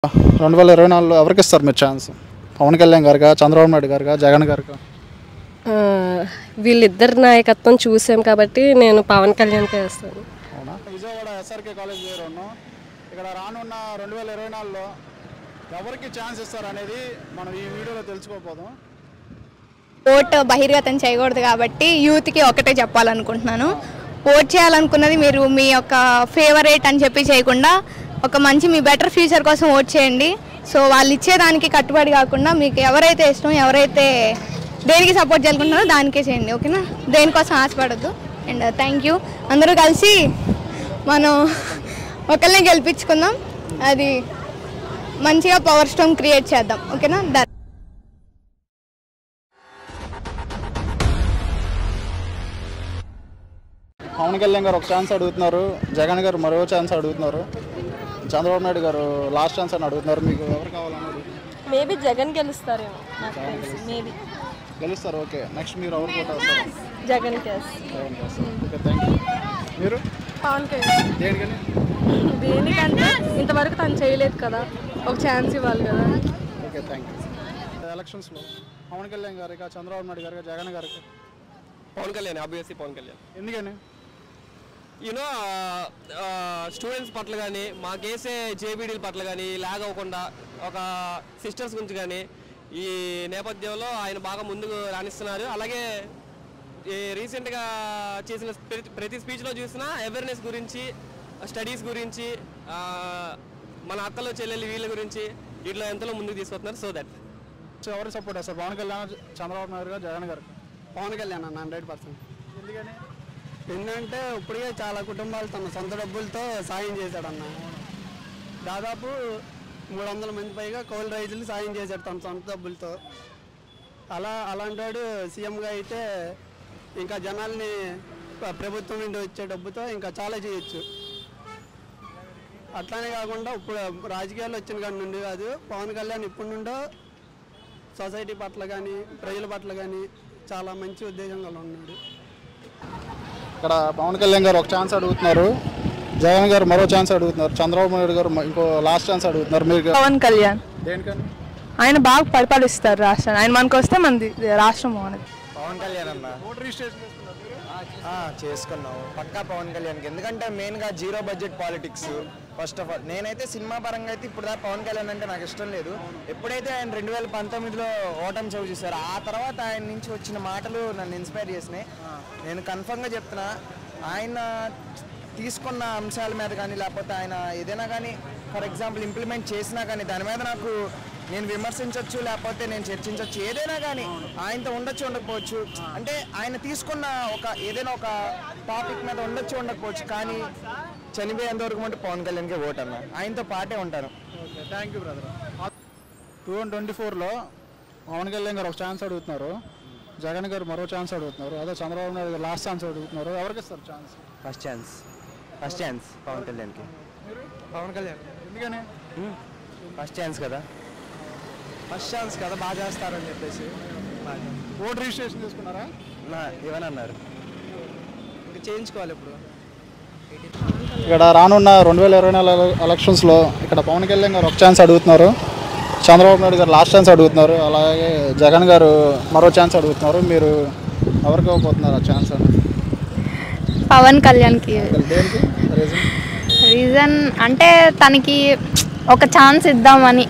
రెండు వేల ఇరవై నాలుగులో ఎవరికి ఇస్తారు మీరు ఛాన్స్ పవన్ కళ్యాణ్ గారుగా చంద్రబాబు నాయుడు గారుగా జగన్ గారుగా ఆ, వీళ్ళిద్దరి నాయకత్వం చూసాం కాబట్టి నేను పవన్ కళ్యాణ్కే వేస్తాను అవునా విజయవాడ ఎస్ఆర్కే కాలేజ్ దగ్గర ఉన్నాం ఇక్కడ రానున్న రెండు వేల ఇరవై నాలుగులో ఎవరికి ఛాన్స్ ఇస్తారు అనేది మనం ఈ వీడియోలో తెలుసుకోపోదాం ఓట్ బహిర్గతం చేయకూడదు కాబట్టి యూత్కి ఒకటే చెప్పాలనుకుంటున్నాను ఓట్ చేయాలనుకున్నది మీరు మీ యొక్క ఫేవరెట్ అని చెప్పి చేయకుండా ఒక మంచి మీ బెటర్ ఫ్యూచర్ కోసం ఓట్ చేయండి సో వాళ్ళు ఇచ్చేదానికి కట్టుబడి కాకుండా మీకు ఎవరైతే ఇష్టం ఎవరైతే దేనికి సపోర్ట్ చేయాలనుకుంటున్నారో దానికే చేయండి ఓకేనా దేనికోసం ఆశపడద్దు అండ్ థ్యాంక్ యూ అందరూ కలిసి మనం ఒకరిని గెలిపించుకుందాం అది మంచిగా పవర్ స్టోమ్ క్రియేట్ చేద్దాం ఓకేనా దా పవన్ కళ్యాణ్ గారు ఒక ఛాన్స్ అడుగుతున్నారు జగన్ గారు మరో ఛాన్స్ అడుగుతున్నారు చంద్రబాబు నాయుడు గారు లాస్ట్ ఛాన్స్ అని అడుగుతున్నారు మీకు ఎవరు కావాలని అడుగుతున్నారు మేబీ జగన్ గెలుస్తారేమో నాకు తెలిసి మేబీ గెలుస్తారు ఓకే నెక్స్ట్ మీరు ఎవరు కోట వస్తారు జగన్ కేస్ జగన్ చేస్తారు ఓకే థ్యాంక్ యూ మీరు పవన్ కళ్యాణ్ దేనికని దేనికంటే ఇంతవరకు తను చేయలేదు కదా ఒక ఛాన్స్ ఇవ్వాలి కదా ఓకే థ్యాంక్ యూ ఎలక్షన్స్లో పవన్ కళ్యాణ్ గారిగా చంద్రబాబు నాయుడు గారిగా జగన్ గారికి పవన్ కళ్యాణ్ ఆబ్వియస్లీ పవన్ కళ్యాణ్ ఎందుకని యూనో స్టూడెంట్స్ పట్ల కానీ మాకేసే జేబీడీల పట్ల కానీ లాగ్ అవ్వకుండా ఒక సిస్టర్స్ గురించి కానీ ఈ నేపథ్యంలో ఆయన బాగా ముందుకు రాణిస్తున్నారు అలాగే ఈ రీసెంట్గా చేసిన ప్రతి ప్రతి స్పీచ్లో చూసిన అవేర్నెస్ గురించి స్టడీస్ గురించి ఆ, మన అక్కలు చెల్లెలు వీళ్ళ గురించి వీటిలో ఎంతలో ముందుకు తీసుకొస్తున్నారు సో దట్ సో ఎవరు సపోర్ట్ చేస్తారు పవన్ కళ్యాణ్ చంద్రబాబు నాయుడు గారు జగన్ గారికి పవన్ కళ్యాణ్ అన్న హండ్రెడ్ పర్సెంట్ ఎందుకని ఎందుకంటే ఇప్పటికే చాలా కుటుంబాలు తన సొంత డబ్బులతో సాయం చేశాడన్న దాదాపు మూడు వందల మంది పైగా కౌలు రైతులు సాయం చేశాడు తన సొంత డబ్బులతో అలా అలాంటి వాడు సీఎంగా అయితే ఇంకా జనాల్ని ప్ర- ప్రభుత్వం నుండి వచ్చే డబ్బుతో ఇంకా చాలా చేయొచ్చు అట్లానే కాకుండా ఇప్పుడు రాజకీయాల్లో వచ్చిన కాడి నుండి కాదు పవన్ కళ్యాణ్ ఇప్పటి నుండో సొసైటీ పట్ల కానీ ప్రజల పట్ల కానీ చాలా మంచి ఉద్దేశం గల ఉన్నాడు ఇక్కడ పవన్ కళ్యాణ్ గారు ఒక ఛాన్స్ అడుగుతున్నారు జగన్ గారు మరో ఛాన్స్ అడుగుతున్నారు చంద్రబాబు నాయుడు గారు మ- ఇంకో లాస్ట్ ఛాన్స్ అడుగుతున్నారు మీరు పవన్ కళ్యాణ్ దేనికని ఆయన బాగా పరిపాలిస్తారు రాష్ట్రాన్ని ఆయన మనకు వస్తే మనది రాష్ట్రం బాగున్నది పవన్ కళ్యాణ్ అన్న ఓటర్ రిజిస్ట్రేషన్ చేసుకున్నారు మీరు? ఆ, చేసుకున్నాం పక్కా పవన్ కళ్యాణ్కి ఎందుకంటే మెయిన్గా zero budget politics first of all నేనైతే సినిమా పరంగా అయితే ఇప్పుడు దాకా పవన్ కళ్యాణ్ అంటే నాకు ఇష్టం లేదు ఎప్పుడైతే ఆయన రెండు వేల పంతొమ్మిదిలో ఓటమి చవి చూసారో ఆ తర్వాత ఆయన నుంచి వచ్చిన మాటలు నన్ను ఇన్స్పైర్ చేసినాయి నేను కన్ఫర్మ్గా చెప్తున్నా ఆయన తీసుకున్న అంశాల మీద కానీ లేకపోతే ఆయన ఏదైనా కానీ ఫర్ ఎగ్జాంపుల్ ఇంప్లిమెంట్ చేసినా కానీ దాని మీద నాకు నేను విమర్శించవచ్చు లేకపోతే నేను చర్చించవచ్చు ఏదైనా కానీ ఆయనతో ఉండొచ్చు ఉండకపోవచ్చు అంటే ఆయన తీసుకున్న ఒక ఏదైనా ఒక టాపిక్ మీద ఉండొచ్చు ఉండకపోవచ్చు కానీ చనిపోయేంత వరకు మటు పవన్ కళ్యాణ్కి ఓట్ అన్న ఆయనతో పాటే ఉంటాను okay thank you brother two thousand twenty ఫోర్లో పవన్ కళ్యాణ్ గారు ఒక ఛాన్స్ అడుగుతున్నారు జగన్ గారు మరో ఛాన్స్ అడుగుతున్నారు అదే చంద్రబాబు నాయుడు గారు లాస్ట్ ఛాన్స్ అడుగుతున్నారు ఎవరికి ఇస్తారు chance first chance first chance Pawan కళ్యాణ్కి పవన్ కళ్యాణ్ ఎందుకని ఫస్ట్ ఛాన్స్ కదా ఫస్ట్ ఛాన్స్ కదా బాగా చేస్తారని చెప్పేసి ఓటర్ రిజిస్ట్రేషన్ చేసుకున్నారా నా ఇవనన్నారు ఇంకా చేయించుకోవాలి ఇప్పుడు ఇక్కడ రానున్న రెండు వేల ఇరవై నాలుగు ఎలక్షన్స్లో ఇక్కడ పవన్ కళ్యాణ్ గారు ఒక ఛాన్స్ అడుగుతున్నారు చంద్రబాబు నాయుడు గారు లాస్ట్ ఛాన్స్ అడుగుతున్నారు అలాగే జగన్ గారు మరో ఛాన్స్ అడుగుతున్నారు మీరు ఎవరికి ఇవ్వబోతున్నారు ఆ ఛాన్స్ అని పవన్ కళ్యాణ్కి దేనికి రీజన్ రీజన్ అంటే తనకి ఒక ఛాన్స్ ఇద్దామని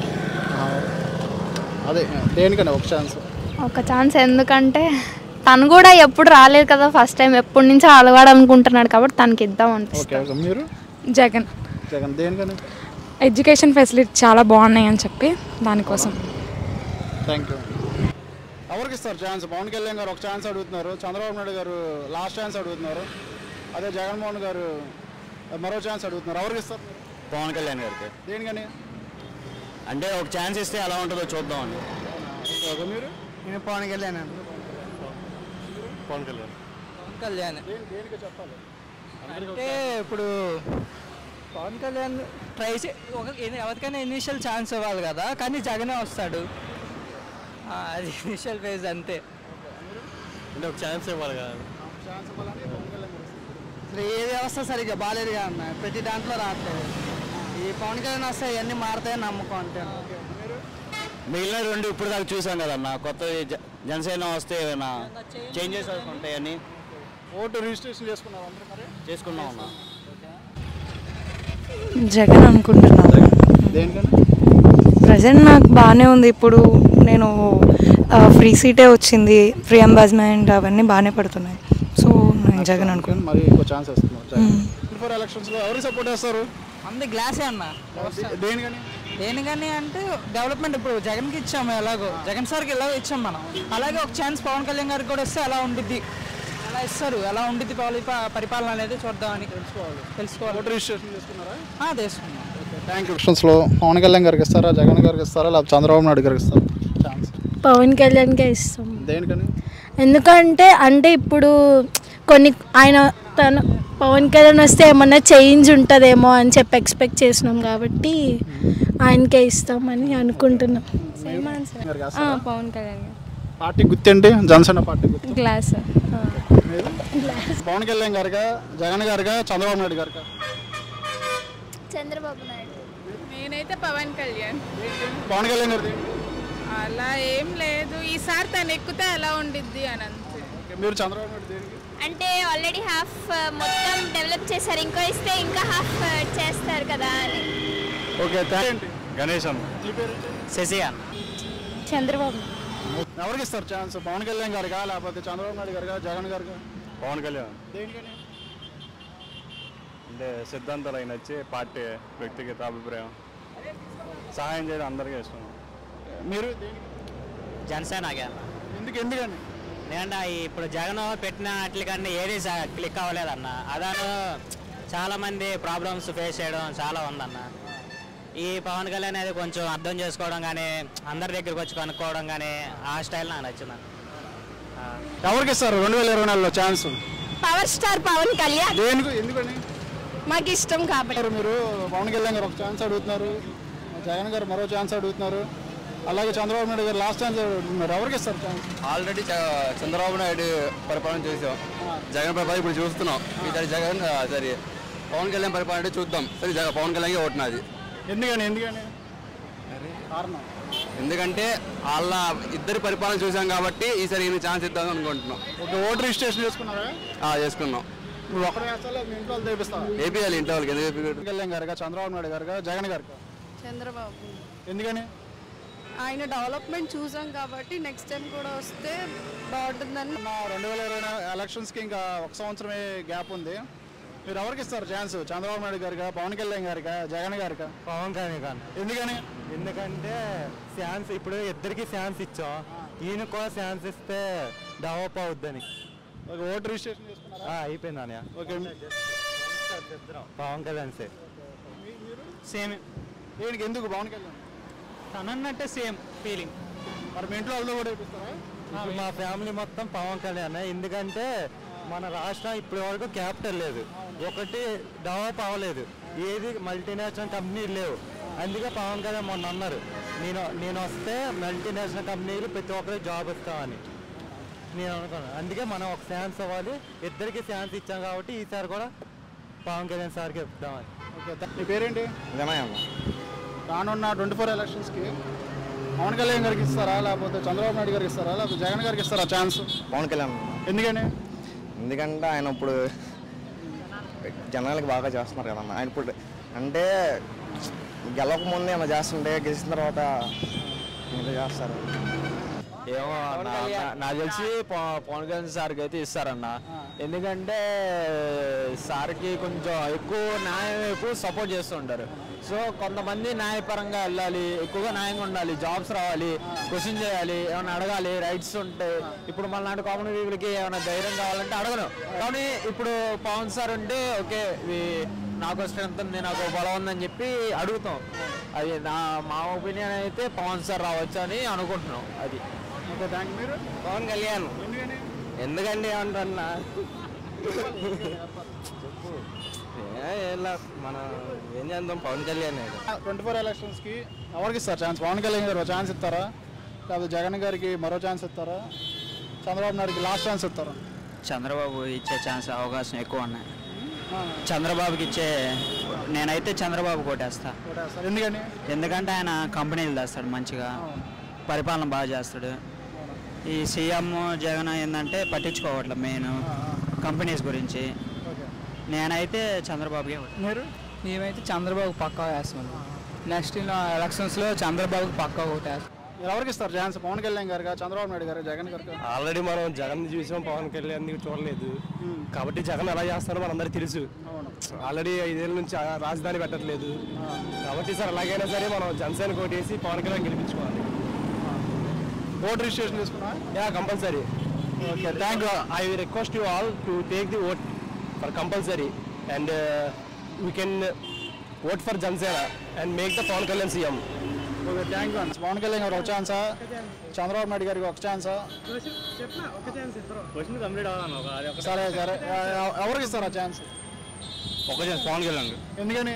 అదే దేనికని ఒక ఛాన్స్ ఒక ఛాన్స్ ఎందుకంటే తను కూడా ఎప్పుడు రాలేదు కదా ఫస్ట్ టైం ఎప్పటి నుంచో అలవాడనుకుంటున్నాడు కాబట్టి తనకి ఇద్దాం ఓకే అనిపిస్తుంది ఓకే మీరు జగన్ జగన్ దేనికని ఎడ్యుకేషన్ ఫెసిలిటీ చాలా బాగున్నాయి అని చెప్పి దానికోసం థ్యాంక్ యూ ఎవరికి ఇస్తారు ఛాన్స్ పవన్ కళ్యాణ్ గారు ఒక ఛాన్స్ అడుగుతున్నారు చంద్రబాబు నాయుడు గారు లాస్ట్ ఛాన్స్ అడుగుతున్నారు అదే జగన్మోహన్ గారు మరో ఛాన్స్ అడుగుతున్నారు ఎవరికి ఇస్తారు పవన్ కళ్యాణ్ గారికి దేనికని అంటే ఒక ఛాన్స్ ఇస్తే ఎలా ఉంటుందో చూద్దామండి ఓకే, ఓకే మీరు నేను పవన్ కళ్యాణ్ అన్న పవన్ కళ్యాణ్ కళ్యాణ్ దేనికి చెప్పాలి అంటే ఇప్పుడు పవన్ కళ్యాణ్ ట్రై చే ఒక ఎవరికైనా ఇనిషియల్ ఛాన్స్ ఇవ్వాలి కదా కానీ జగనే వస్తాడు ఆ, అది ఇనిషియల్ ఫేజ్ అంతే అంటే ఒక ఛాన్స్ ఇవ్వాలి కదా అసలు ఏ వ్యవస్థ సరిగ్గా బాగాలేదుగా అన్న ప్రతి దాంట్లో రావట్లేదు పవన్ కళ్యాణ్ వస్తే ఇవన్నీ మారుతాయని నమ్మకం అంతే మిగిలిన రెండు ఇప్పుడు దాకా చూసాం కదన్న కొత్త జ- జనసేన వస్తే ఏమైనా చేంజెస్ ఉంటాయని ఓటు రిజిస్ట్రేషన్ చేసుకున్నారు అందరూ మరి చేసుకున్నాం అన్న జగన్ అనుకుంటున్నాను దేనికని ప్రజెంట్ నాకు బాగానే ఉంది ఇప్పుడు నేను ఫ్రీ సీటే వచ్చింది ఫ్రీ అంబాజ్మెంట్ అవన్నీ బాగానే పడుతున్నాయి సో నేను జగన్ అనుకుంటున్నాను మరి ఇంకో ఛాన్స్ వస్తున్నారు జగన్ ఫోర్ ఎలక్షన్స్లో ఎవరికి సపోర్ట్ చేస్తారు అంది గ్లాసే అన్న దేనికని దేనికని అంటే డెవలప్మెంట్ ఇప్పుడు జగన్కి ఇచ్చాము ఎలాగో జగన్ సార్కి ఎలాగో ఇచ్చాం మనం అలాగే ఒక ఛాన్స్ పవన్ కళ్యాణ్ గారికి కూడా వస్తే ఎలా ఉండిద్ది ఎలా ఇస్తారు ఎలా ఉండిద్ది పాలి- పరిపాలన అనేది చూద్దామని తెలుసుకోవాలి తెలుసుకోవాలి ఓటు రిజిస్ట్రేషన్ చేసుకున్నారా ఆ, తీసుకున్నాం థ్యాంక్ యూ ఎలక్షన్స్లో పవన్ కళ్యాణ్ గారికి ఇస్తారా జగన్ గారికి ఇస్తారా లేకపోతే చంద్రబాబు నాయుడు గారికి ఇస్తారా ఛాన్స్ పవన్ కళ్యాణ్కే ఇస్తాం దేనికని ఎందుకంటే అంటే ఇప్పుడు కొన్ని ఆయన తన పవన్ కళ్యాణ్ వస్తే ఏమన్నా చేంజ్ ఉంటుందేమో అని చెప్పి ఎక్స్పెక్ట్ చేసినాం కాబట్టి ఆయనకే ఇస్తామని అనుకుంటున్నాం సేమ్ ఆన్సర్ గారికి వేస్తారా? పవన్ కళ్యాణ్ పార్టీ గుర్తేంటి జనసేన పార్టీ గుర్తు గ్లాస్ మీరు? పవన్ కళ్యాణ్ గారిగా జగన్ గారిగా చంద్రబాబు నాయుడు గారిగా చంద్రబాబు నాయుడు నేనైతే పవన్ కళ్యాణ్ పవన్ కళ్యాణ్ గారిది అలా ఏం లేదు ఈసారి తను ఎక్కితే ఎలా ఉండిద్ది అని అంతే ఓకే, మీరు చంద్రబాబు నాయుడు దేనికి అంటే ఆల్రెడీ హాఫ్ మొత్తం డెవలప్ చేశారు ఇంకో ఇస్తే ఇంకా హాఫ్ చేస్తారు కదా అని ఓకే థ్యాంక్ గణేష్ అన్న శశి అన్న చంద్రబాబు ఎవరికి ఇస్తారు ఛాన్స్ పవన్ కళ్యాణ్ గారిగా లేకపోతే చంద్రబాబు నాయుడు గారిగా జగన్ గారిగా పవన్ కళ్యాణ్ దేనికని అంటే సిద్ధాంతాలు ఆయన వచ్చి పార్టీ వ్యక్తిగత అభిప్రాయం సహాయం చేయడం అందరికీ ఇష్టం మీరు దేనికి జనసేనకే ఎందుకు ఎందుకని ఎందుకంటే ఇప్పుడు జగన్ పెట్టిన వాటికన్నా ఏది స- క్లిక్ అవ్వలేదన్న అదాను చాలా మంది ప్రాబ్లమ్స్ ఫేస్ చేయడం చాలా ఉందన్న ఈ పవన్ కళ్యాణ్ అనేది కొంచెం అర్థం చేసుకోవడం కానీ అందరి దగ్గరికి వచ్చి కనుక్కోవడం కానీ ఆ స్టైల్ నాకు నచ్చిందన్న ఎవరికి ఇస్తారు రెండు వేల ఇరవై నాలుగులో chance power star Pawan Kalyan దేనికి ఎందుకని మాకు ఇష్టం కాబట్టి మీరు పవన్ కళ్యాణ్ గారు ఒక ఛాన్స్ అడుగుతున్నారు జగన్ గారు మరో ఛాన్స్ అడుగుతున్నారు అలాగే చంద్రబాబు నాయుడు గారు లాస్ట్ ఛాన్స్ అడుగుతున్నారు ఎవరికి ఇస్తారు ఛాన్స్ ఆల్రెడీ చంద్రబాబు నాయుడు పరిపాలన చేసాం జగన్ పరిపాలన ఇప్పుడు చూస్తున్నాం ఈసారి జగన్ సరే పవన్ కళ్యాణ్ పరిపాలన అంటే చూద్దాం సరే జగన్ పవన్ కళ్యాణ్ ఓటున్నది ఎందుకని ఎందుకని కారణం ఎందుకంటే వాళ్ళ ఇద్దరి పరిపాలన చూసాం కాబట్టి ఈసారి ఈయన ఛాన్స్ ఇద్దాం అనుకుంటున్నాం ఒక ఓటు రిజిస్ట్రేషన్ చేసుకున్నారా ఆ, చేసుకున్నాం నువ్వు ఒకటే వేస్తావా లేదా మీ ఇంట్లో వాళ్ళు తెప్పిస్తావా ఏపీఎల్ ఇంట్లో వాళ్ళకి ఎందుకు ఏపీ పవన్ కళ్యాణ్ గారుగా చంద్రబాబు నాయుడు గారుగా జగన్ గారుగా చంద్రబాబు ఎందుకని ఆయన డెవలప్మెంట్ చూసాం కాబట్టి నెక్స్ట్ టైం కూడా వస్తే బాగుంటుందని నా రెండు వేల ఇరవై ఎలక్షన్స్కి ఇంకా ఒక సంవత్సరమే గ్యాప్ ఉంది మీరు ఎవరికి ఇస్తారు ఛాన్స్ చంద్రబాబు నాయుడు గారిగా పవన్ కళ్యాణ్ గారిగా జగన్ గారిగా పవన్ కళ్యాణ్ ఎందుకని ఎందుకంటే ఛాన్స్ ఇప్పుడు ఇద్దరికి ఛాన్స్ ఇచ్చాం ఈయన కూడా ఛాన్స్ ఇస్తే డెవలప్ అవుద్దని ఒక ఓటు రిజిస్ట్రేషన్ చేసుకున్నారా అయిపోయింది అన్నయ్య ఓకే పవన్ కళ్యాణ్ సే సేమ్ దేనికి ఎందుకు పవన్ కళ్యాణ్ తనన్నట్టే సేమ్ ఫీలింగ్ మరి మీ ఇంట్లో వాళ్ళతో కూడా వేపిస్తారా ఇప్పుడు మా ఫ్యామిలీ మొత్తం పవన్ కళ్యాణ్ ఎందుకంటే మన రాష్ట్రం ఇప్పటి వరకు క్యాపిటల్ లేదు ఒకటి డెవలప్ అవ్వలేదు ఏది మల్టీనేషనల్ కంపెనీలు లేవు అందుకే పవన్ కళ్యాణ్ మొన్న అన్నారు నేను నేను వస్తే మల్టీనేషనల్ కంపెనీలు ప్రతి ఒక్కరికి జాబ్ ఇస్తామని నేను అనుకున్నాను అందుకే మనం ఒక ఛాన్స్ అవ్వాలి ఇద్దరికి ఛాన్స్ ఇచ్చాం కాబట్టి ఈసారి కూడా పవన్ కళ్యాణ్ సార్కి ఇద్దామని ఓకే థా- మీ పేరేంటి వినయమ్మ రానున్న ట్వంటీ ఫోర్ ఎలక్షన్స్కి పవన్ కళ్యాణ్ గారికి ఇస్తారా లేకపోతే చంద్రబాబు నాయుడు గారికి ఇస్తారా లేకపోతే జగన్ గారికి ఇస్తారా ఛాన్స్ పవన్ కళ్యాణ్ ఎందుకని ఎందుకంటే ఆయన ఇప్పుడు జనాలకి బాగా చేస్తున్నారు కదన్న ఆయన ఇప్పుడు అంటే గెలవక ముందే ఏమైనా చేస్తుంటే గెలిచిన తర్వాత ఇంకా చేస్తారు ఏమో అన్న, నా- నాకు తెలిసి పవ- పవన్ కళ్యాణ్ సార్కి అయితే ఇస్తారన్న ఎందుకంటే సార్కి కొంచెం ఎక్కువ న్యాయం ఎక్కువ సపోర్ట్ చేస్తుంటారు సో కొంతమంది న్యాయపరంగా వెళ్ళాలి ఎక్కువగా న్యాయంగా ఉండాలి జాబ్స్ రావాలి క్వశ్చన్ చేయాలి ఏమైనా అడగాలి రైట్స్ ఉంటాయి ఇప్పుడు మన నాటి కామన్ పీపుల్కి ఏమైనా ధైర్యం కావాలంటే అడగను కానీ ఇప్పుడు పవన్ సార్ ఉంటే ఓకే ఇవి నాకు స్ట్రెంత్ ఉంది నాకు బలం ఉందని చెప్పి అడుగుతాం అది నా మా ఒపీనియన్ అయితే పవన్ సార్ రావచ్చు అని అనుకుంటున్నాం అది ఓకే థ్యాంక్ మీరు పవన్ కళ్యాణ్ ఎందుకని ఎందుకండి అంటున్నా మన ఏం చేద్దాం పవన్ కళ్యాణ్ ట్వంటీ ఫోర్ ఎలక్షన్స్కి ఎవరికి ఇస్తారు ఛాన్స్ పవన్ కళ్యాణ్ గారు ఛాన్స్ ఇస్తారా లేకపోతే జగన్ గారికి మరో ఛాన్స్ ఇస్తారా చంద్రబాబు నాయుడుకి లాస్ట్ ఛాన్స్ ఇస్తారా చంద్రబాబు ఇచ్చే ఛాన్స్ అవకాశం ఎక్కువ ఉన్నాయి చంద్రబాబుకి ఇచ్చే నేనైతే చంద్రబాబు కొట్టేస్తా ఓటేస్తారు ఎందుకని ఎందుకంటే ఆయన కంపెనీలు తెస్తాడు మంచిగా పరిపాలన బాగా చేస్తాడు ఈ సీఎం జగన్ ఏంటంటే పట్టించుకోవట్లే మెయిన్ కంపెనీస్ గురించి ఓకే నేనైతే చంద్రబాబుకే ఓటు. మీరు మేమైతే చంద్రబాబు పక్కా వేస్తున్నాం నెక్స్ట్ ఎలక్షన్స్లో చంద్రబాబుకి పక్కా ఓటేస్తాం ఎవరికి ఇస్తారు ఛాన్స్ పవన్ కళ్యాణ్ గారు చంద్రబాబు నాయుడు గారు జగన్ గారు ఆల్రెడీ మనం జగన్ చూసాం పవన్ కళ్యాణ్ చూడలేదు కాబట్టి జగన్ ఎలా చేస్తారో మనందరికీ తెలుసు ఆల్రెడీ ఐదేళ్ళ నుంచి ఆ రాజధాని పెట్టట్లేదు కాబట్టి సార్ ఎలాగైనా సరే మనం జనసేన కోటేసి పవన్ కళ్యాణ్ గెలిపించుకోవాలి ఓట్ రిజిస్ట్రేషన్ చేసుకున్నా yeah compulsory okay thank I request you all to take the vote for compulsory and we can vote for Janasena and make the Pawan Kalyan CM okay thank you Pawan Kalyan గారు ఒక ఛాన్సా చంద్రబాబు నాయుడు గారికి ఒక ఛాన్సా క్వశ్చన్ కంప్లీట్ అవ్వాలి సరే సరే ఎ- ఎవరికి ఇస్తారు ఆ ఛాన్స్ ఒక ఛాన్స్ పవన్ కళ్యాణ్ ఎందుకని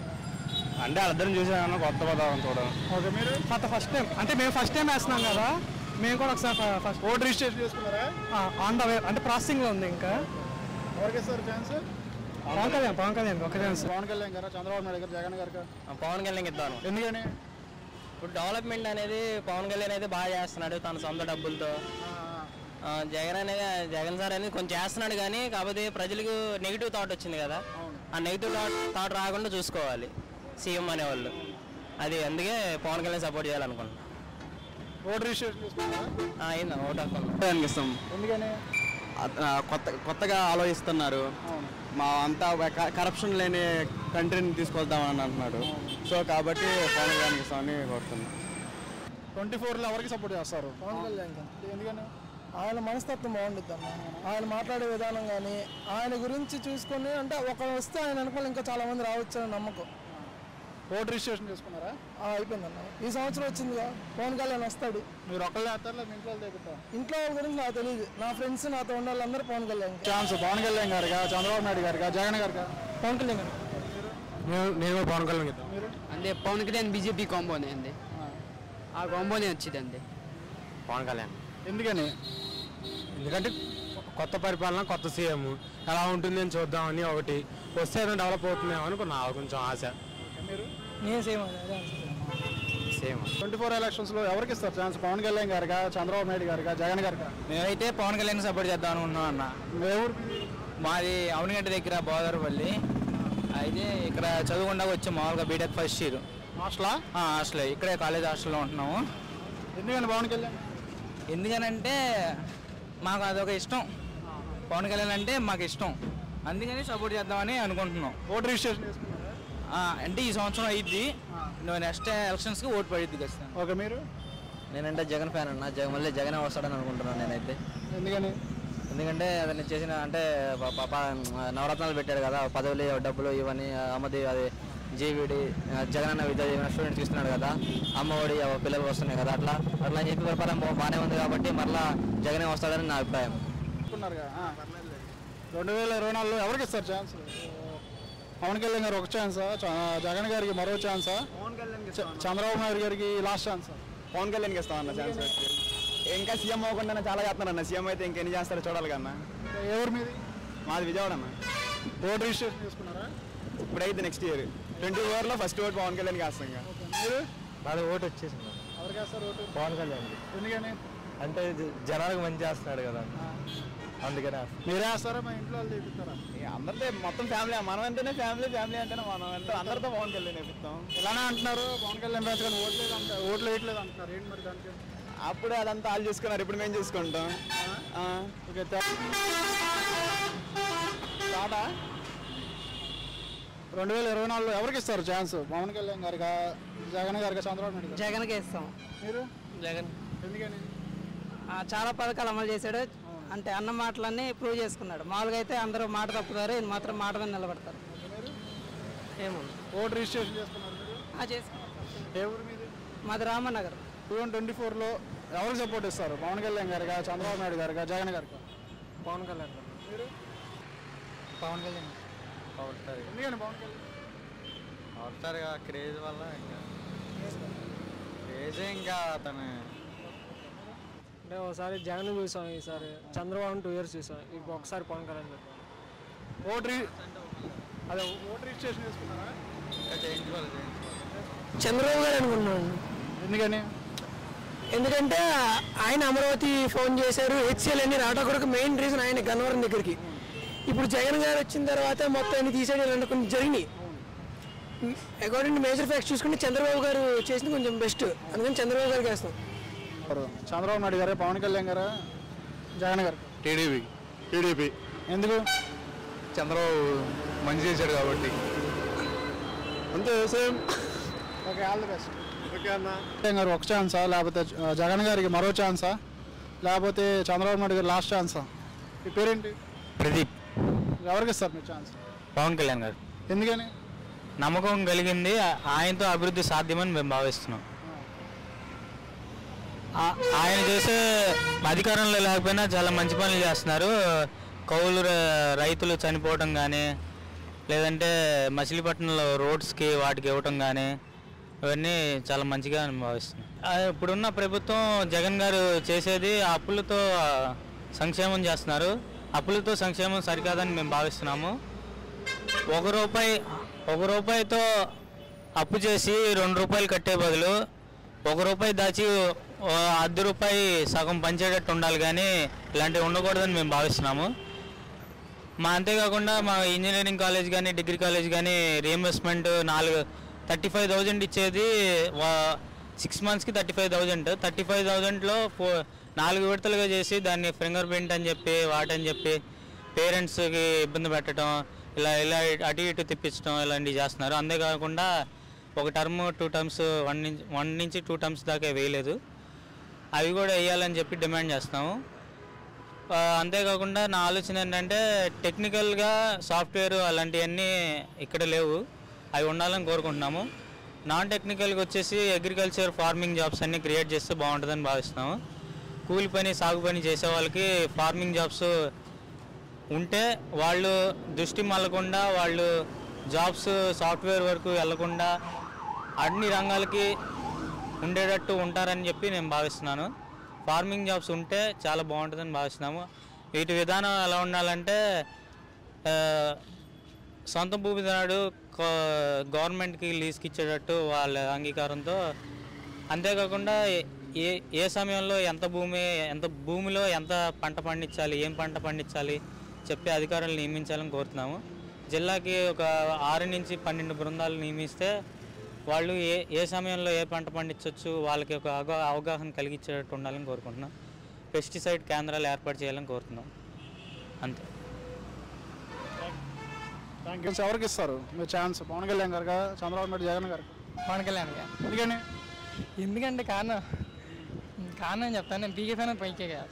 అంటే వాళ్ళిద్దరం చూసాను కొత్త పదం చూడడం ఓకే మీరు కొత్త ఫస్ట్ టైం అంటే మేము ఫస్ట్ టైం వేస్తున్నాం కదా మేము కూడా ఒకసారి ఫస్ట్ ఓట్ రిజిస్ట్రేషన్ చేసుకున్నారా ఆన్ ద వే అంటే ప్రాసెసింగ్లో ఉంది ఇంకా ఎవరికి ఇస్తారు ఛాన్స్ పవన్ కళ్యాణ్ పవన్ కళ్యాణ్ ఒక ఛాన్స్ పవన్ కళ్యాణ్ గారు చంద్రబాబు నాయుడు గారు జగన్ గారు పవన్ కళ్యాణ్ ఇద్దాను ఎందుకని ఇప్పుడు డెవలప్మెంట్ అనేది పవన్ కళ్యాణ్ అయితే బాగా చేస్తున్నాడు తన సొంత డబ్బులతో ఆ, జగన్ అనేది జగన్ సార్ అనేది కొంచెం చేస్తున్నాడు కానీ కాకపోతే ప్రజలకు నెగిటివ్ థాట్ వచ్చింది కదా ఆ నెగిటివ్ థాట్ థాట్ రాకుండా చూసుకోవాలి సీఎం అనేవాళ్ళు అది అందుకే పవన్ కళ్యాణ్ సపోర్ట్ చేయాలనుకుంటున్నాను ఓట్ రిజిస్ట్రేషన్ చేసుకున్నారా అయిందా ఓట్ హక్కు ఇస్తాం ఎందుకని కొత్త కొత్తగా ఆలోచిస్తున్నారు మా అంతా కరప్షన్ లేని కంట్రీని తీసుకొద్దామని అంటున్నాడు సో కాబట్టి పవన్ కళ్యాణ్ ఇస్తామని కోరుతున్నాం ట్వంటీ ఫోర్లో ఎవరికి సపోర్ట్ చేస్తారు పవన్ కళ్యాణ్ ఎందుకని ఆయన మనస్తత్వం బాగుంటుంది అన్న ఆయన మాట్లాడే విధానం కానీ ఆయన గురించి చూసుకొని అంటే ఒకరు వస్తే ఆయన అనుకోవాలి ఇంకా చాలా మంది రావచ్చు అని నమ్మకం ఓట్ రిజిస్ట్రేషన్ చేసుకున్నారా ఆ, అయిపోయిందన్న ఈ సంవత్సరం వచ్చిందిగా పవన్ కళ్యాణ్ వస్తాడు మీరు ఒక్కళ్ళే వేస్తారా మీ ఇంట్లో తెగుతా ఇంట్లో వాళ్ళ గురించి నాకు తెలియదు నా ఫ్రెండ్స్ నాతో ఉండే వాళ్ళందరూ పవన్ కళ్యాణ్ ఛాన్స్ పవన్ కళ్యాణ్ గారుగా చంద్రబాబు నాయుడు గారుగా జగన్ గారుగా పవన్ కళ్యాణ్ గారు నేను కూడా పవన్ కళ్యాణ్ ఇద్దాం అంటే పవన్ కళ్యాణ్ బీజేపీ కాంబోనే అండి ఆ కాంబోనే వచ్చింది అండి పవన్ కళ్యాణ్ ఎందుకని ఎందుకంటే కొత్త పరిపాలన కొత్త సీఎం ఎలా ఉంటుంది అని చూద్దామని ఒకటి వస్తే ఏదైనా డెవలప్ అవుతుందేమో అని నా కొంచెం ఆశ మీరు నేను సేమ్ అదే సేమ్ ట్వంటీ ఫోర్ ఎలక్షన్స్లో ఎవరికి ఇస్తారు ఛాన్స్ పవన్ కళ్యాణ్ గారుగా చంద్రబాబు నాయుడు గారుగా జగన్ గారుగా మేమైతే పవన్ కళ్యాణ్ సపోర్ట్ చేద్దాం అనుకున్నాం అన్న ఏ ఊరు మాది అవనిగంట దగ్గర బోదరపల్లి అయితే ఇక్కడ చదువుకుండా వచ్చాం మామూలుగా బీటెక్ ఫస్ట్ ఇయర్ హాస్టలా హాస్టల్ ఇక్కడే కాలేజ్ హాస్టల్లో ఉంటున్నాము ఎందుకని పవన్ కళ్యాణ్ ఎందుకనంటే మాకు అదొక ఇష్టం పవన్ కళ్యాణ్ అంటే మాకు ఇష్టం అందుకని సపోర్ట్ చేద్దామని అనుకుంటున్నాం ఓట్ రిజిస్ట్రేషన్ చేసుకున్నారా ఆ, అంటే ఈ సంవత్సరం అయ్యిద్ది నువ్వు నెక్స్ట్ ఎలక్షన్స్కి ఓటు పడిద్ది ఖచ్చితంగా ఓకే మీరు నేనంటే జగన్ ఫ్యాన్ అన్న జగన్ మళ్ళీ జగన్ వస్తాడని అనుకుంటున్నాను నేనైతే ఎందుకని ఎందుకంటే అతను చేసిన అంటే ప- ప- ప- నవరత్నాలు పెట్టాడు కదా పదవులు డబ్బులు ఇవన్నీ అమ్మది అది జీవిడి జగన్ అన్న విద్య దీవెన స్టూడెంట్స్ ఇస్తున్నాడు కదా అమ్మఒడి అవ పిల్లలు వస్తున్నాయి కదా అట్లా అట్లా అని చెప్పి పరిపాలన బా- బాగానే ఉంది కాబట్టి మరలా జగనే వస్తాడని నా అభిప్రాయం అనుకున్నారుగా ఆ. రెండు వేల ఇరవై నాలుగులో ఎవరికి ఇస్తారు ఛాన్స్ పవన్ కళ్యాణ్ గారు ఒక ఛాన్సా చ- జగన్ గారికి మరో ఛాన్సా చ- చంద్రబాబు నాయుడు గారికి లాస్ట్ ఛాన్సా పవన్ కళ్యాణ్కి ఇస్తామన్న ఛాన్స్ పెట్టి ఇంకా సీఎం అవ్వకుండా చాలా చేస్తున్నారన్న సీఎం అయితే ఇంకెన్ని చేస్తారో చూడాలి కన్నా ఎవరి మీది మాది విజయవాడ అన్న ఓట్ రిజిస్ట్రేషన్ చేసుకున్నారా ఇప్పుడైతే నెక్స్ట్ ఇయర్ ట్వంటీ ఫోర్లో ఫస్ట్ ఓట్ పవన్ కళ్యాణ్కి వేస్తాం ఇంకా మీరు నాది ఓటు వచ్చేసింది ఎవరికి వేస్తారు ఓటు పవన్ కళ్యాణ్ ఎందుకని అంటే ఇది జనాలకు మంచి చేస్తున్నాడు కదా అందుకనే మీరే వేస్తారా మా ఇంట్లో వాళ్ళు తెప్పిస్తారా అందరితో మొత్తం ఫ్యామిలీ మనం అంటేనే ఫ్యామిలీ ఫ్యామిలీ అంటేనే మనం అంటే అందరితో పవన్ కళ్యాణ్ వేపిస్తాం ఇలానే అంటున్నారు పవన్ కళ్యాణ్ పెంచగానే ఓట్లేదు అంట ఓట్లు వేయట్లేదు అంటున్నారు ఏంటి మరి దానికి అప్పుడు అదంతా వాళ్ళు చూసుకున్నారు ఇప్పుడు మేము చూసుకుంటాం ఆ. ఓకే టాటా రెండు వేల ఇరవై నాలుగులో ఎవరికి ఇస్తారు ఛాన్స్ పవన్ కళ్యాణ్ గారిగా జగన్ గారిగా చంద్రబాబు నాయుడు గారు జగన్కే ఇస్తాం మీరు జగన్ ఎందుకని ఆ, చాలా పథకాలు అమలు చేశాడు అంటే అన్న మాటలన్నీ ప్రూవ్ చేసుకున్నాడు మామూలుగా అయితే అందరూ మాట తప్పుతారు ఈయన మాత్రం మాట మీద నిలబడతారు ఏమో ఓట్ రిజిస్ట్రేషన్ చేసుకున్నారు మీరు ఆ, చేసుకున్నాం ఏ ఊరు మీది మాది రామనగర్ టూ థౌసండ్ ట్వంటీ ఫోర్లో ఎవరికి సపోర్ట్ ఇస్తారు పవన్ కళ్యాణ్ గారిగా చంద్రబాబు నాయుడు గారిగా జగన్ గారిగా పవన్ కళ్యాణ్ మీరు పవన్ కళ్యాణ్ ఎందుకని పవన్ కళ్యాణ్ అవుతారుగా క్రేజ్ వల్ల ఇంకా క్రేజే ఇంకా అతను అంటే ఒకసారి జగన్ చూసాం ఈసారి చంద్రబాబు టూ ఇయర్స్ చూసాం ఇప్పుడు ఒకసారి పవన్ కళ్యాణ్ ఓట్ రి అదే ఓటర్ రిజిస్ట్రేషన్ చేసుకున్నారా చంద్రబాబు గారు అనుకున్నాను ఎందుకని ఎందుకంటే ఆయన అమరావతి ఫోన్ చేశారు హెచ్సిఎల్ అన్ని రావడం కొరకు మెయిన్ రీజన్ ఆయన గన్నవరం దగ్గరికి ఇప్పుడు జగన్ గారు వచ్చిన తర్వాత మొత్తం అన్ని తీసేయడం అనుకుని జరిగినాయి అకార్డింగ్ మేజర్ ఫ్యాక్ట్స్ చూసుకుంటే చంద్రబాబు గారు చేసింది కొంచెం బెస్ట్ అందుకని చంద్రబాబు గారికి వేస్తాం ఎవరు? చంద్రబాబు నాయుడు గారు పవన్ కళ్యాణ్ గారు జగన్ గారు టీడీపీ టీడీపీ ఎందుకు చంద్రబాబు మంచి చేశాడు కాబట్టి అంతే same okay all the best okay అన్న కళ్యాణ్ గారు ఒక ఛాన్సా లేకపోతే ఆ, జగన్ గారికి మరో ఛాన్సా లేకపోతే చంద్రబాబు నాయుడు గారు లాస్ట్ ఛాన్సా మీ పేరేంటి ప్రదీప్ ఎవరికి ఇస్తారు మీరు ఛాన్స్ పవన్ కళ్యాణ్ గారు ఎందుకని నమ్మకం కలిగింది ఆ- ఆయనతో అభివృద్ధి సాధ్యమని మేము భావిస్తున్నాం ఆ- ఆయన చేసే అధికారంలో లేకపోయినా చాలా మంచి పనులు చేస్తున్నారు కౌలు ర- రైతులు చనిపోవటం కానీ లేదంటే మచిలీపట్నంలో రోడ్స్కి వాటికి ఇవ్వటం కానీ ఇవన్నీ చాలా మంచిగా నేను భావిస్తున్నాను ఆ, ఇప్పుడున్న ప్రభుత్వం జగన్ గారు చేసేది ఆ అప్పులతో ఆ, సంక్షేమం చేస్తున్నారు అప్పులతో సంక్షేమం సరికాదని మేము భావిస్తున్నాము ఒక రూపాయి ఒక రూపాయితో అప్పు చేసి రెండు రూపాయలు కట్టే బదులు ఒక రూపాయి దాచి ఓ అర్ధ రూపాయి సగం పంచేటట్టు ఉండాలి కానీ ఇలాంటివి ఉండకూడదని మేము భావిస్తున్నాము మా అంతేకాకుండా మా ఇంజనీరింగ్ కాలేజ్ కానీ డిగ్రీ కాలేజ్ కానీ రీఎంబర్స్మెంట్ నాలుగు థర్టీ ఫైవ్ థౌజండ్ ఇచ్చేది సిక్స్ మంత్స్కి thirty five thousand thirty five థౌజండ్లో ఫో నాలుగు విడతలుగా చేసి దాన్ని ఫింగర్ ప్రింట్ అని చెప్పి వాటని చెప్పి పేరెంట్స్కి ఇబ్బంది పెట్టడం ఇలా ఇలా అటు ఇటు తిప్పించడం ఇలాంటివి చేస్తున్నారు అంతేకాకుండా ఒక టర్మ్ టూ టర్మ్స్ వన్ నుంచి వన్ నుంచి టూ టర్మ్స్ దాకా వేయలేదు అవి కూడా వేయాలని చెప్పి డిమాండ్ చేస్తున్నాము ఆ, అంతేకాకుండా నా ఆలోచన ఏంటంటే టెక్నికల్గా సాఫ్ట్వేర్ అలాంటివన్నీ ఇక్కడ లేవు అవి ఉండాలని కోరుకుంటున్నాము నాన్ టెక్నికల్గా వచ్చేసి అగ్రికల్చర్ ఫార్మింగ్ జాబ్స్ అన్నీ క్రియేట్ చేస్తే బాగుంటుందని భావిస్తున్నాము కూలి పని సాగు పని చేసే వాళ్ళకి ఫార్మింగ్ జాబ్స్ ఉంటే వాళ్ళు దృష్టి మళ్ళకుండా వాళ్ళు జాబ్స్ సాఫ్ట్వేర్ వరకు వెళ్లకుండా అన్ని రంగాలకి ఉండేటట్టు ఉంటారని చెప్పి నేను భావిస్తున్నాను ఫార్మింగ్ జాబ్స్ ఉంటే చాలా బాగుంటుందని భావిస్తున్నాము వీటి విధానం ఎలా ఉండాలంటే ఆ, సొంత భూమి నాడు గవర్నమెంట్కి లీజ్కి ఇచ్చేటట్టు వాళ్ళ అంగీకారంతో అంతేకాకుండా ఏ- ఏ ఏ సమయంలో ఎంత భూమి ఎంత భూమిలో ఎంత పంట పండించాలి ఏం పంట పండించాలి చెప్పే అధికారులు నియమించాలని కోరుతున్నాము జిల్లాకి ఒక ఆరు నుంచి పన్నెండు బృందాలు నియమిస్తే వాళ్ళు ఏ ఏ సమయంలో ఏ పంట పండించవచ్చు వాళ్ళకి ఒక అవగా అవగాహన కలిగించేటట్టు ఉండాలని కోరుకుంటున్నాం పెస్టిసైడ్ కేంద్రాలు ఏర్పాటు చేయాలని కోరుతున్నాం అంతే థ్యాంక్ యూ ఎవరికి ఇస్తారు మీరు ఛాన్స్ పవన్ కళ్యాణ్ గారు చంద్రబాబు నాయుడు జగన్ గారు పవన్ కళ్యాణ్ గారు ఎందుకని ఎందుకంటే కారణం కారణం చెప్తాను నేను పీకే ఫ్యాన్ పైకే కదా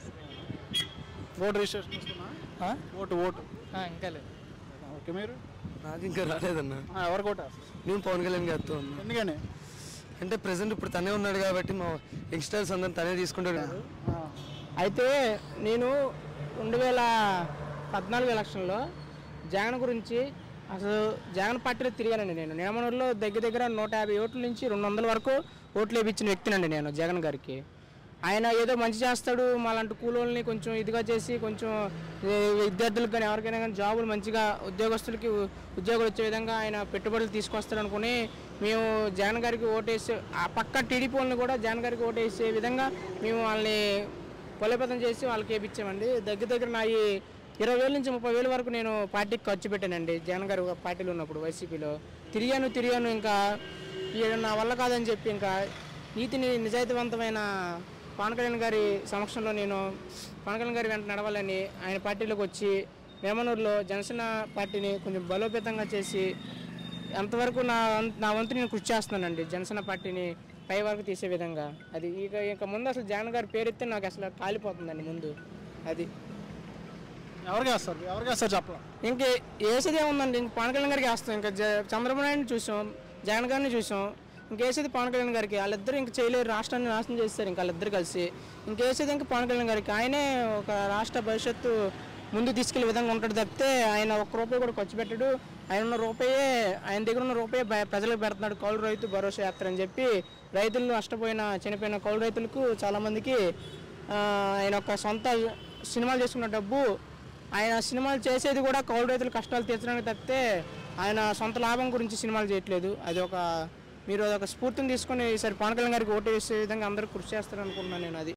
ఓటు రిజిస్ట్రేషన్ చేసుకున్నా ఓటు ఓటు ఇంకా లేదు ఓకే మీరు నాకు ఇంకా రాలేదన్న ఆ, ఎవరికి ఓటు నేను పవన్ కళ్యాణ్ గారితో ఉన్నా ఎందుకని అంటే ప్రెసెంట్ ఇప్పుడు తనే ఉన్నాడు కాబట్టి మా యంగ్స్టర్స్ అందరం తనే తీసుకుంటాడు అయితే నేను రెండు వేల పద్నాలుగు ఎలక్షన్లో జగన్ గురించి అసలు జగన్ పార్టీలో తిరిగానండి నేను నేమనూరులో దగ్గర దగ్గర నూట యాభై ఓట్ల నుంచి రెండు వందల వరకు ఓట్లు వేయించిన వ్యక్తినండి నేను జగన్ గారికి ఆయన ఏదో మంచి చేస్తాడు మాలాంటి కూలోళ్ళని కొంచెం ఇదిగా చేసి కొంచెం ఏ, విద్యార్థులకు కానీ ఎవరికైనా కానీ జాబులు మంచిగా ఉద్యోగస్తులకి ఉ- ఉద్యోగాలు వచ్చే విధంగా ఆయన పెట్టుబడులు తీసుకొస్తాడు అనుకుని మేము జగన్ గారికి ఓటేసి ఆ పక్క టీడీపీ వాళ్ళని కూడా జగన్ గారికి ఓటేసే విధంగా మేము వాళ్ళని బలోపేతం చేసి వాళ్ళకి వేయించామండి దగ్గర దగ్గర నా ఈ ఇరవై వేల నుంచి ముప్పై వేల వరకు నేను పార్టీకి ఖర్చు పెట్టానండి జగన్ గారు పార్టీలో ఉన్నప్పుడు వైసీపీలో తిరిగాను తిరిగాను ఇంకా ఈ నా వల్ల కాదని చెప్పి ఇంకా నీతిని నిజాయితీవంతమైన పవన్ కళ్యాణ్ గారి సమక్షంలో నేను పవన్ కళ్యాణ్ గారి వెంట నడవాలని ఆయన పార్టీలోకి వచ్చి వేమనూరులో జనసేన పార్టీని కొంచెం బలోపేతంగా చేసి ఎంతవరకు నా వం- నా వంతు నేను కృషి చేస్తున్నానండి జనసేన పార్టీని పై వరకు తీసే విధంగా అది ఇక ఇక ముందు అసలు జగన్ గారి పేరెత్తే నాకు అసలు కాలిపోతుందండి ముందు అది ఎవరికి వేస్తారు ఎవరికి వేస్తారు చెప్పలా ఇంక వేసేది ఏముందండి ఇంక పవన్ కళ్యాణ్ గారికి వేస్తాం ఇంకా జ- చంద్రబాబు నాయుడిని చూసాం జగన్ గారిని చూసాం ఇంకేసేది పవన్ కళ్యాణ్ గారికి వాళ్ళిద్దరు ఇంక చేయలేరు రాష్ట్రాన్ని నాశనం చేస్తారు ఇంకా వాళ్ళిద్దరు కలిసి ఇంకేసేది ఇంకా పవన్ కళ్యాణ్ గారికి ఆయనే ఒక రాష్ట్ర భవిష్యత్తు ముందు తీసుకెళ్లే విధంగా ఉంటాడు తప్పితే ఆయన ఒక్క రూపాయి కూడా ఖర్చు పెట్టాడు ఆయన ఉన్న రూపాయే ఆయన దగ్గర ఉన్న రూపాయి బయ- ప్రజలకు పెడుతున్నాడు కౌలు రైతు భరోసా యాత్ర అని చెప్పి రైతులు నష్టపోయిన చనిపోయిన కౌలు రైతులకు చాలామందికి ఆ, ఆయన ఒక సొంత సినిమాలు చేసుకున్న డబ్బు ఆయన సినిమాలు చేసేది కూడా కౌలు రైతుల కష్టాలు తీర్చడానికి తప్పితే ఆయన సొంత లాభం గురించి సినిమాలు చేయట్లేదు అది ఒక మీరు అదొక స్ఫూర్తిని తీసుకొని ఈసారి పవన్ కళ్యాణ్ గారికి ఓటు వేసే విధంగా అందరూ కృషి చేస్తారు అనుకుంటున్నాను నేను అది